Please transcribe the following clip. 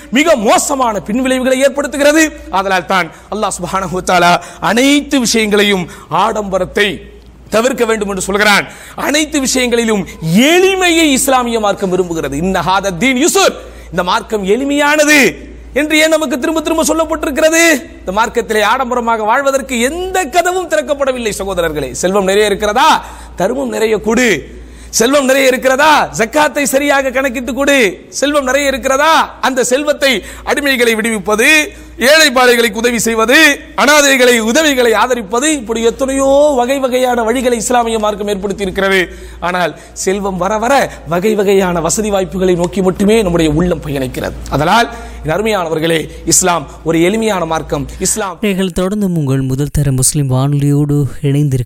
மிக மோசமான பின்விளைவுகளை ஏற்படுத்துகிறது அதனால் தான் அல்லாஹ் சுப்ஹானஹு வ தஆலா அனைத்து விஷயங்களையும் ஆடம்பரத்தை தவிர்க்க வேண்டும் என்று சொல்கிறான் அனைத்து விஷயங்களிலும் எளிமையை இஸ்லாமிய மார்க்கம் விரும்புகிறது இன்னஹாத தீன் யுசுர் இந்த மார்க்கம் எளிமையானது என்று ஏன் நமக்கு திரும்ப திரும்ப சொல்லப்பட்டிருக்கிறது இந்த மார்க்கத்திலே ஆடம்பரமாக வாழ்வதற்கு எந்த கதவும் திறக்கப்படவில்லை சகோதரர்களே செல்வம் நிறைய இருக்கிறதா தர்மம் நிறைய கொடு செல்வம் நிறைய இருக்கிறதா ஜக்காத்தை சரியாக கணக்கிட்டு கொடு செல்வம் நிறைய இருக்கிறதா அந்த செல்வத்தை அடிமைகளை விடுவிப்பது ஏழை பாழைகளுக்கு உதவி செய்வது அனாதைகளை உதவிகளை ஆதரிப்பது இப்படி எத்தனையோ வகை வகையான வழிகளை இஸ்லாமிய மார்க்கம் ஏற்படுத்தி இருக்கிறது ஆனால் செல்வம் வர வர வகை வகையான வசதி வாய்ப்புகளை நோக்கி மட்டுமே நம்முடைய உள்ளம் பயணிக்கிறது அதனால் என் அருமையானவர்களே இஸ்லாம் ஒரு எளிமையான மார்க்கம் இஸ்லாம் நீங்கள் தொடர்ந்து உங்கள் முதல் தர முஸ்லிம் வானொலியோடு இணைந்திருக்க